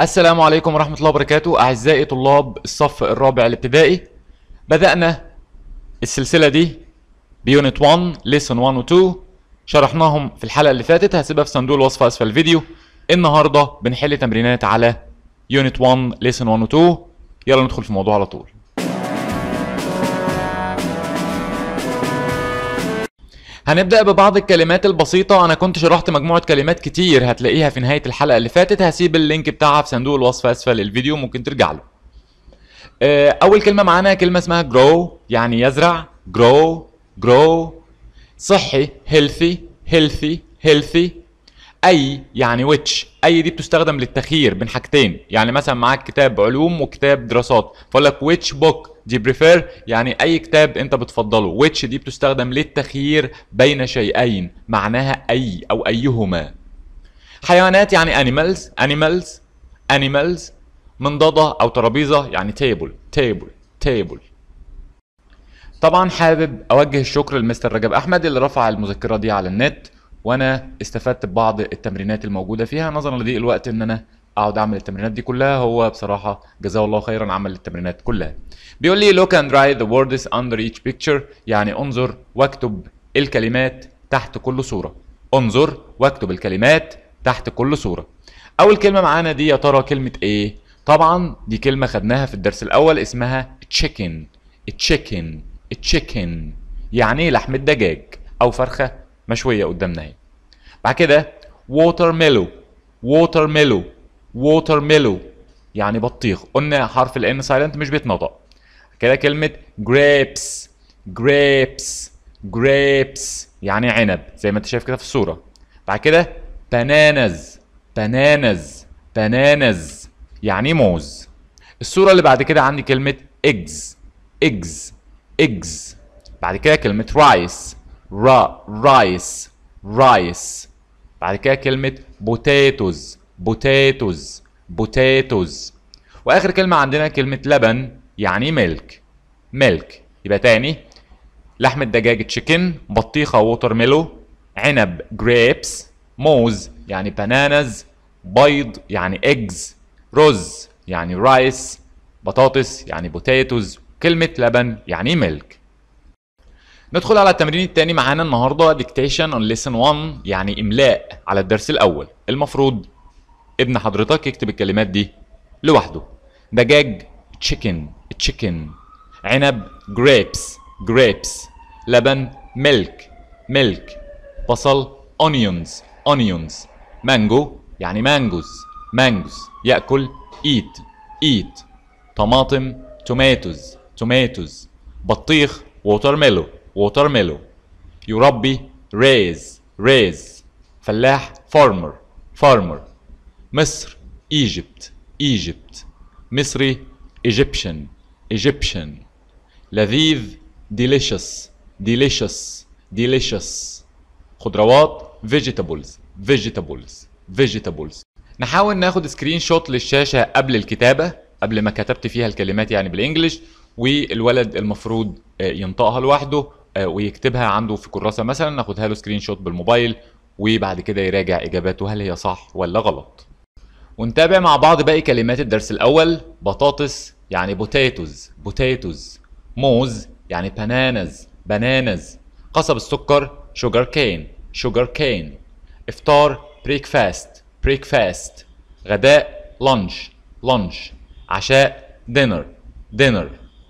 السلام عليكم ورحمة الله وبركاته أعزائي طلاب الصف الرابع الابتدائي بدأنا السلسلة دي بيونت 1 ليسون 1 و 2 شرحناهم في الحلقة اللي فاتت هسيبها في صندوق الوصف أسفل الفيديو النهاردة بنحل تمرينات على يونت 1 ليسون 1 و 2 يلا ندخل في الموضوع على طول هنبدأ ببعض الكلمات البسيطة أنا كنت شرحت مجموعة كلمات كتير هتلاقيها في نهاية الحلقة اللي فاتت هسيب اللينك بتاعها في صندوق الوصف أسفل الفيديو ممكن ترجع له. آه، أول كلمة معانا كلمة اسمها grow يعني يزرع grow grow صحي healthy healthy healthy أي يعني which أي دي بتستخدم للتخيير بين حاجتين يعني مثلا معاك كتاب علوم وكتاب دراسات فأقول لك which book دي prefer يعني أي كتاب أنت بتفضله which دي بتستخدم للتخيير بين شيئين معناها أي أو أيهما حيوانات يعني animals animals animals منضدة أو ترابيزة يعني table table table طبعا حابب اوجه الشكر لمستر رجب احمد اللي رفع المذكره دي على النت وانا استفدت ببعض التمرينات الموجوده فيها نظرا لضيق الوقت ان انا اقعد اعمل التمرينات دي كلها هو بصراحه جزاه الله خيرا عمل التمرينات كلها بيقول لي look and write the words under each picture يعني انظر واكتب الكلمات تحت كل صوره انظر واكتب الكلمات تحت كل صوره اول كلمه معانا دي يا ترى كلمه ايه طبعا دي كلمه خدناها في الدرس الاول اسمها chicken chicken chicken يعني ايه لحم الدجاج او فرخه مشويه قدامنا اهي بعد كده ووتر ميلو ووتر ميلو ووتر ميلو يعني بطيخ قلنا حرف الان سايلنت مش بيتنطق كده كلمه grapes grapes grapes يعني عنب زي ما انت شايف كده في الصوره بعد كده bananas bananas bananas يعني موز الصوره اللي بعد كده عندي كلمه eggs eggs eggs بعد كده كلمة رايس را رايس رايس بعد كده كلمة بوتاتوز بوتاتوز بوتاتوز وآخر كلمة عندنا كلمة لبن يعني ميلك ميلك يبقى تاني لحم الدجاج تشيكن بطيخة ووتر ميلو عنب جريبس موز يعني بانانز بيض يعني ايجز رز يعني رايس بطاطس يعني بوتاتوز كلمة لبن يعني ميلك ندخل على التمرين التاني معانا النهارده ديكتيشن اون ليسن 1 يعني املاء على الدرس الاول المفروض ابن حضرتك يكتب الكلمات دي لوحده دجاج تشيكن تشيكن عنب جريبس جريبس لبن ميلك ميلك بصل اونيونز اونيونز مانجو يعني مانجوز مانجوز ياكل ايت ايت طماطم توماتوز توماتوز بطيخ ووتر ميلو ووتر ميلو يربي ريز ريز فلاح فارمر فارمر مصر ايجيبت ايجيبت مصري ايجيبشن ايجيبشن لذيذ delicious delicious delicious خضروات vegetables vegetables vegetables نحاول ناخد سكرين شوت للشاشة قبل الكتابة قبل ما كتبت فيها الكلمات يعني بالانجلش والولد المفروض ينطقها لوحده ويكتبها عنده في كراسة مثلا ناخدها له سكرين شوت بالموبايل وبعد كده يراجع اجاباته هل هي صح ولا غلط ونتابع مع بعض باقي كلمات الدرس الاول بطاطس يعني بوتاتوز بوتاتوز موز يعني بانانز بانانز قصب السكر شوجر كين شوجر كين افطار بريكفاست بريكفاست غداء لانش لانش عشاء دينر دينر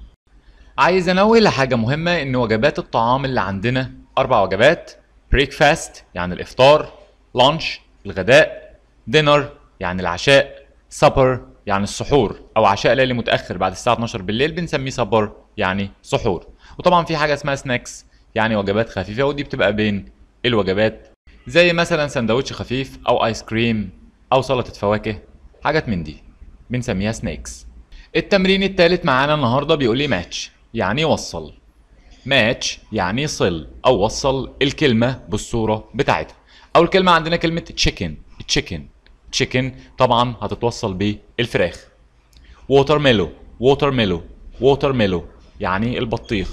عايز انوه لحاجه مهمه ان وجبات الطعام اللي عندنا اربع وجبات بريكفاست يعني الافطار لانش الغداء دينر يعني العشاء سبر يعني السحور او عشاء ليلي متاخر بعد الساعه 12 بالليل بنسميه سبر يعني سحور وطبعا في حاجه اسمها سناكس يعني وجبات خفيفه ودي بتبقى بين الوجبات زي مثلا سندوتش خفيف او ايس كريم او سلطه فواكه حاجات من دي بنسميها سناكس التمرين التالت معانا النهارده بيقول لي ماتش يعني وصل ماتش يعني صل او وصل الكلمه بالصوره بتاعتها اول كلمه عندنا كلمه تشيكن تشيكن تشيكن طبعا هتتوصل بالفراخ ووتر ميلو ووتر ميلو ووتر ميلو يعني البطيخ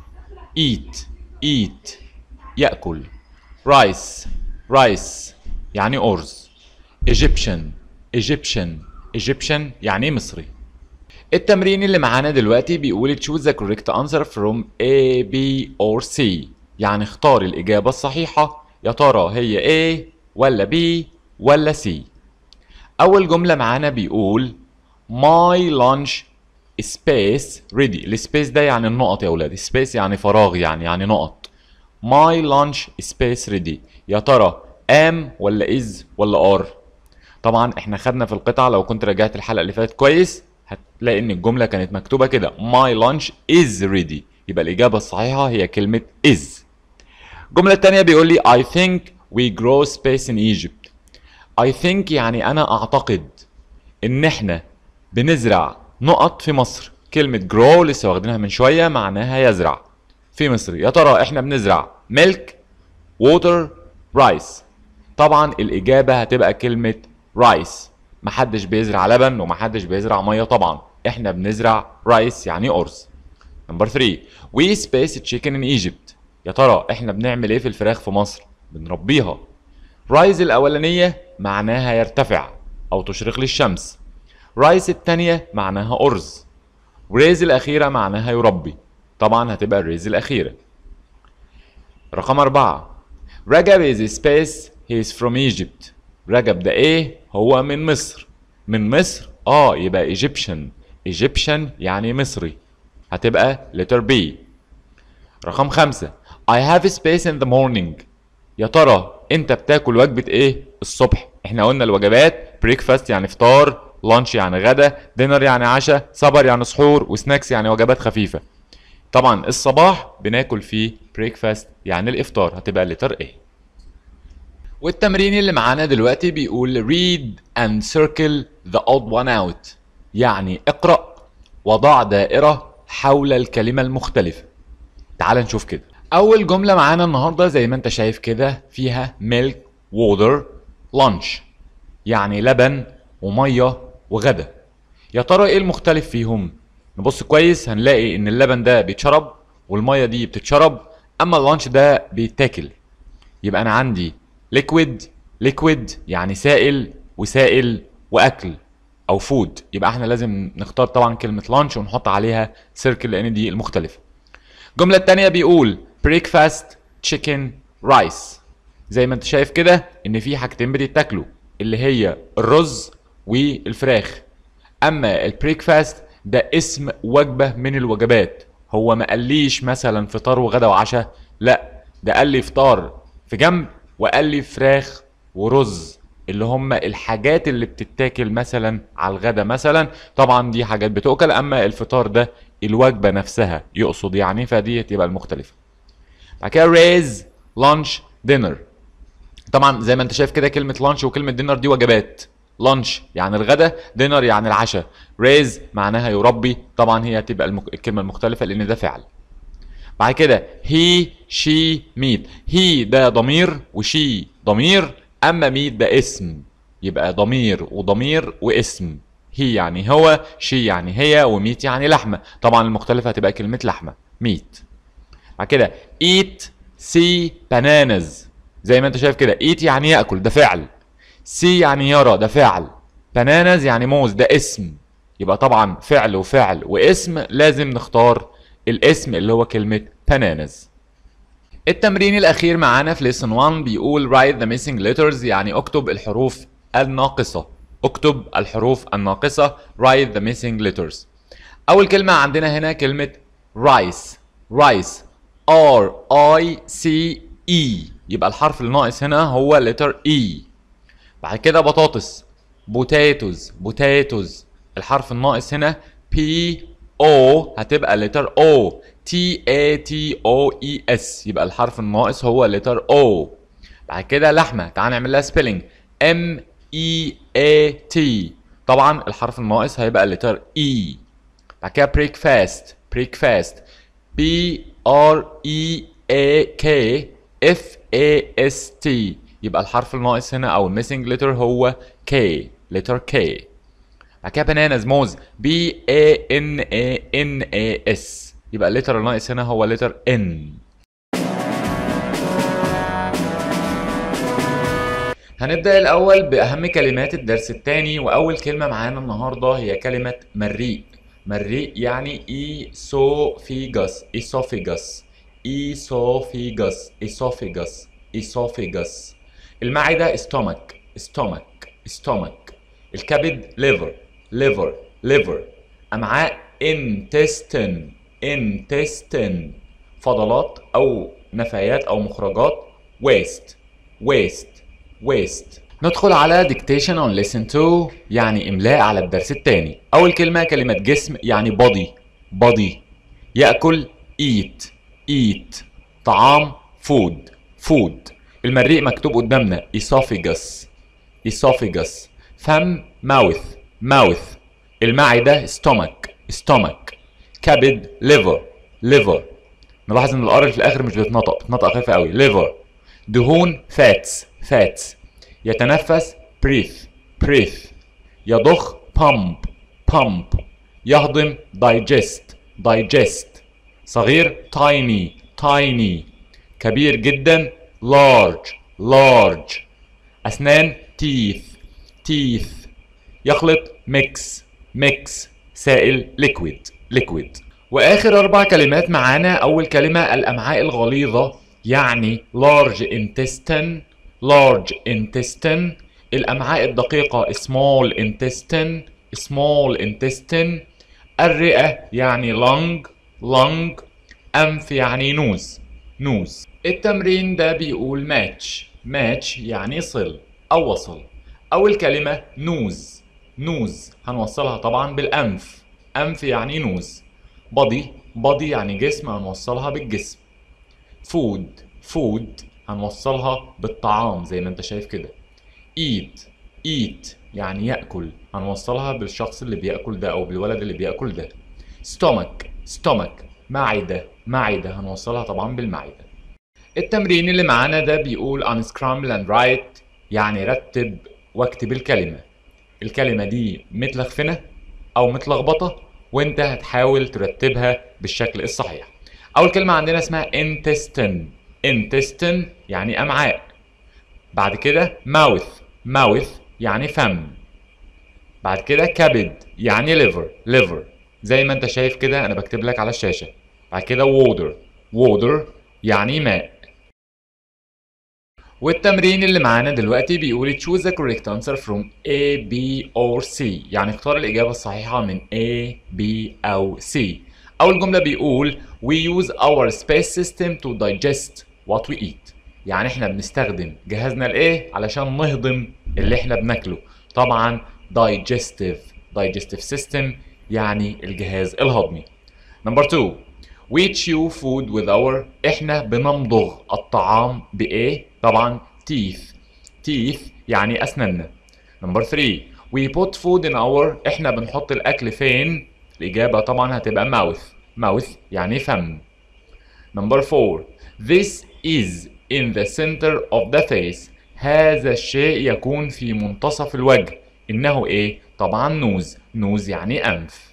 ايت ايت ياكل رايس رايس يعني ارز ايجيبشن ايجيبشن Egyptian يعني إيه مصري التمرين اللي معانا دلوقتي بيقول choose the correct answer from A, B or C يعني اختار الإجابة الصحيحة يا ترى هي A ولا B ولا C أول جملة معانا بيقول My lunch space ready السبيس ده يعني النقط يا ولاد سبيس يعني فراغ يعني يعني نقط My lunch space ready يا ترى am ولا is ولا are طبعا احنا خدنا في القطعة لو كنت راجعت الحلقة اللي فاتت كويس هتلاقي ان الجملة كانت مكتوبة كده My lunch is ready يبقى الإجابة الصحيحة هي كلمة is الجملة التانية بيقول لي I think we grow space in Egypt I think يعني أنا أعتقد إن إحنا بنزرع نقط في مصر كلمة grow لسه واخدينها من شوية معناها يزرع في مصر يا ترى إحنا بنزرع milk water rice طبعا الإجابة هتبقى كلمة رايس محدش بيزرع لبن ومحدش بيزرع ميه طبعا احنا بنزرع رايس يعني ارز نمبر 3 وي سبيس تشيكن ان ايجيبت يا ترى احنا بنعمل ايه في الفراخ في مصر بنربيها رايز الاولانيه معناها يرتفع او تشرق للشمس رايس الثانيه معناها ارز وريز الاخيره معناها يربي طبعا هتبقى الريز الاخيره رقم أربعة رجب is space he is from Egypt رجب ده ايه هو من مصر من مصر اه يبقى Egyptian Egyptian يعني مصري هتبقى letter B رقم خمسة I have space in the morning يا ترى انت بتاكل وجبة ايه الصبح احنا قلنا الوجبات breakfast يعني فطار lunch يعني غدا dinner يعني عشاء supper يعني سحور وسناكس يعني وجبات خفيفة طبعا الصباح بناكل فيه breakfast يعني الافطار هتبقى letter A والتمرين اللي معانا دلوقتي بيقول read and circle the odd one out يعني اقرأ وضع دائرة حول الكلمة المختلفة تعال نشوف كده أول جملة معانا النهاردة زي ما انت شايف كده فيها milk water lunch يعني لبن ومية وغدا يا ترى ايه المختلف فيهم نبص كويس هنلاقي ان اللبن ده بيتشرب والمية دي بتتشرب اما اللانش ده بيتاكل يبقى انا عندي liquid liquid يعني سائل وسائل واكل او فود يبقى احنا لازم نختار طبعا كلمه لانش ونحط عليها سيركل لان دي المختلفه الجمله الثانيه بيقول breakfast chicken rice زي ما انت شايف كده ان في حاجتين بتتاكلوا اللي هي الرز والفراخ اما البريكفاست ده اسم وجبه من الوجبات هو ما قاليش مثلا فطار وغدا وعشاء لا ده قال لي فطار في جنب وقال لي فراخ ورز اللي هم الحاجات اللي بتتاكل مثلا على الغدا مثلا طبعا دي حاجات بتؤكل اما الفطار ده الوجبه نفسها يقصد يعني فدي تبقى المختلفه بعد كده ريز لانش دينر طبعا زي ما انت شايف كده كلمه لانش وكلمه دينر دي وجبات لانش يعني الغدا دينر يعني العشاء ريز معناها يربي طبعا هي هتبقى المك... الكلمه المختلفه لان ده فعل بعد كده هي شي ميت هي ده ضمير وشي ضمير اما ميت ده اسم يبقى ضمير وضمير واسم هي يعني هو شي يعني هي وميت يعني لحمه طبعا المختلفه هتبقى كلمه لحمه ميت بعد كده eat see bananas زي ما انت شايف كده eat يعني ياكل ده فعل see يعني يرى ده فعل bananas يعني موز ده اسم يبقى طبعا فعل وفعل واسم لازم نختار الاسم اللي هو كلمة bananas التمرين الأخير معانا في lesson 1 بيقول write the missing letters يعني اكتب الحروف الناقصة اكتب الحروف الناقصة write the missing letters أول كلمة عندنا هنا كلمة rice rice R I C E يبقى الحرف الناقص هنا هو letter E بعد كده بطاطس potatoes potatoes الحرف الناقص هنا P O هتبقى letter O T A T O E S يبقى الحرف الناقص هو letter O بعد كده لحمة تعال نعمل لها spelling M E A T طبعا الحرف الناقص هيبقى letter E بعد كده breakfast breakfast B R E A K F A S T يبقى الحرف الناقص هنا او الميسنج لتر هو K letter K بعد كده بنانز موز B A N A N A S يبقى اللتر الناقص هنا هو لتر N هنبدأ الأول بأهم كلمات الدرس الثاني وأول كلمة معانا النهاردة هي كلمة مريء مريء يعني إيسوفيجاس إيسوفيجاس إيسوفيجاس إيسوفيجاس إيسوفيجاس المعدة stomach stomach stomach الكبد liver liver liver أمعاء intestine intestine فضلات أو نفايات أو مخرجات waste waste waste ندخل على dictation on listen to يعني إملاء على الدرس الثاني أول كلمة كلمة جسم يعني body body يأكل eat eat طعام food food المريء مكتوب قدامنا esophagus esophagus فم mouth mouth المعدة stomach stomach كبد liver liver نلاحظ ان الار في الاخر مش بتتنطق بتتنطق خفيفه قوي liver دهون fats fats يتنفس breathe breathe يضخ pump pump يهضم digest digest صغير tiny tiny كبير جدا large large أسنان teeth teeth يخلط mix mix سائل liquid liquid وآخر أربع كلمات معانا أول كلمة الأمعاء الغليظة يعني large intestine large intestine الأمعاء الدقيقة small intestine small intestine الرئة يعني lung lung أنف يعني نوز نوز التمرين ده بيقول ماتش ماتش يعني صل أو وصل أول كلمة نوز نوز هنوصلها طبعا بالأنف أنف يعني نوز بادي بادي يعني جسم هنوصلها بالجسم فود فود هنوصلها بالطعام زي ما انت شايف كده eat eat يعني يأكل هنوصلها بالشخص اللي بيأكل ده أو بالولد اللي بيأكل ده stomach stomach معدة معدة هنوصلها طبعا بالمعدة التمرين اللي معانا ده بيقول unscramble and write يعني رتب واكتب الكلمة الكلمة دي متلخفنة أو متلخبطة وانت هتحاول ترتبها بالشكل الصحيح أول كلمة عندنا اسمها intestine intestine يعني أمعاء بعد كده mouth mouth يعني فم بعد كده كبد يعني liver liver زي ما انت شايف كده انا بكتب لك على الشاشة بعد كده water water يعني ماء والتمرين اللي معانا دلوقتي بيقول choose the correct answer from A, B or C يعني اختار الإجابة الصحيحة من A, B أو C أول جملة بيقول we use our space system to digest what we eat يعني احنا بنستخدم جهازنا الايه علشان نهضم اللي احنا بناكله طبعا digestive digestive system يعني الجهاز الهضمي نمبر 2 we chew food with our احنا بنمضغ الطعام بايه طبعا teeth teeth يعني اسناننا نمبر 3 we put food in our احنا بنحط الاكل فين الاجابه طبعا هتبقى mouth mouth يعني فم نمبر 4 this is in the center of the face هذا الشيء يكون في منتصف الوجه إنه إيه؟ طبعا نوز نوز يعني أنف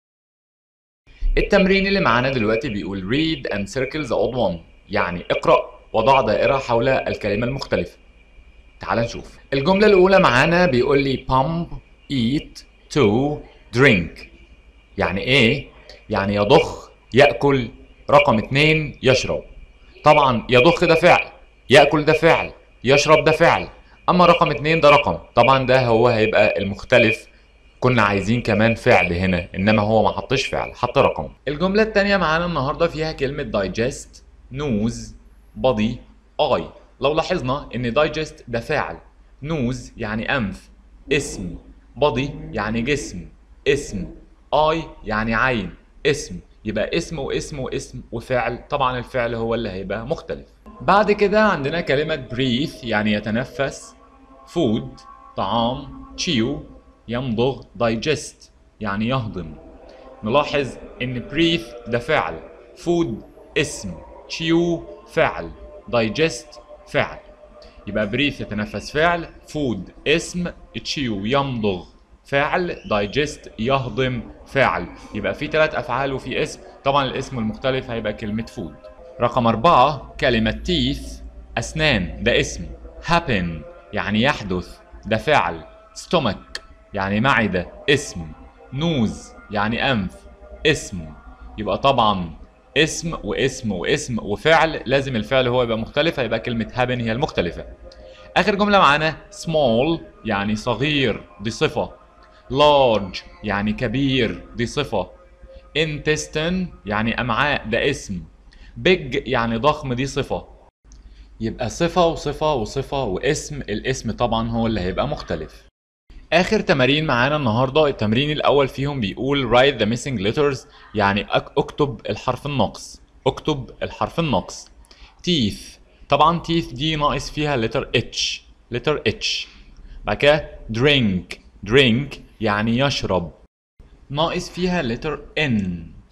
التمرين اللي معانا دلوقتي بيقول read and circle the odd one يعني اقرأ وضع دائرة حول الكلمة المختلفة تعال نشوف الجملة الأولى معانا بيقول لي pump eat to drink يعني إيه؟ يعني يضخ يأكل رقم اتنين يشرب طبعا يضخ ده فعل ياكل ده فعل يشرب ده فعل اما رقم اتنين ده رقم طبعا ده هو هيبقى المختلف كنا عايزين كمان فعل هنا انما هو ما حطش فعل حط رقم الجمله التانية معانا النهارده فيها كلمه digest نوز body اي لو لاحظنا ان digest ده فعل نوز يعني انف اسم body يعني جسم اسم اي يعني عين اسم يبقى اسم واسم واسم وفعل طبعا الفعل هو اللي هيبقى مختلف بعد كده عندنا كلمة breathe يعني يتنفس food طعام chew يمضغ digest يعني يهضم نلاحظ ان breathe ده فعل food اسم chew فعل digest فعل يبقى breathe يتنفس فعل food اسم chew يمضغ فاعل digest يهضم فاعل يبقى في ثلاث افعال وفي اسم طبعا الاسم المختلف هيبقى كلمة food رقم أربعة كلمة teeth أسنان ده اسم happen يعني يحدث ده فعل stomach يعني معدة اسم نوز يعني أنف اسم يبقى طبعا اسم واسم واسم وفعل لازم الفعل هو يبقى مختلف هيبقى كلمة happen هي المختلفة آخر جملة معانا small يعني صغير دي صفة large يعني كبير دي صفة intestine يعني أمعاء ده اسم big يعني ضخم دي صفة يبقى صفة وصفة وصفة واسم الاسم طبعا هو اللي هيبقى مختلف آخر تمارين معانا النهاردة التمرين الأول فيهم بيقول write the missing letters يعني أك- اكتب الحرف الناقص اكتب الحرف الناقص teeth طبعا teeth دي ناقص فيها letter H letter H بعد كده drink drink يعني يشرب ناقص فيها letter N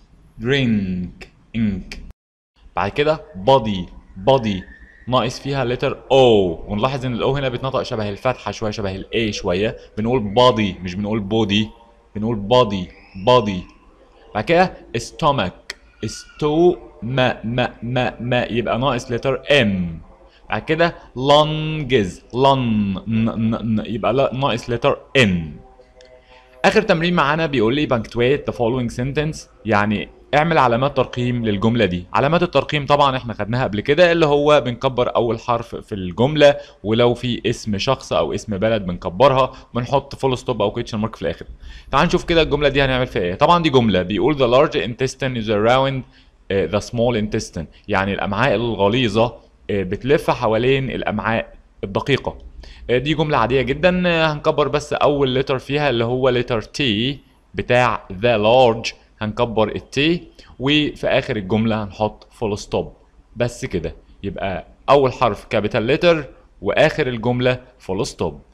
drink ink بعد كده body body ناقص فيها letter O ونلاحظ ان الاو هنا بتنطق شبه الفتحة شوية شبه الاي شوية بنقول body مش بنقول body بنقول body body بعد كده stomach استو ما ما ما ما يبقى ناقص letter M بعد كده lunges lung ن ن ن يبقى لا- ناقص letter N اخر تمرين معانا بيقول لي punctuate the following sentence يعني اعمل علامات ترقيم للجمله دي علامات الترقيم طبعا احنا خدناها قبل كده اللي هو بنكبر اول حرف في الجمله ولو في اسم شخص او اسم بلد بنكبرها بنحط فول ستوب او كويشن مارك في الاخر تعال نشوف كده الجمله دي هنعمل فيها ايه طبعا دي جمله بيقول the large intestine is around uh, the small intestine يعني الامعاء الغليظه uh, بتلف حوالين الامعاء الدقيقه آه، دي جملة عادية جدا آه، هنكبر بس أول لتر فيها اللي هو لتر T بتاع the large هنكبر التي وفي آخر الجملة هنحط فول ستوب بس كده يبقى أول حرف كابيتال لتر وآخر الجملة فول ستوب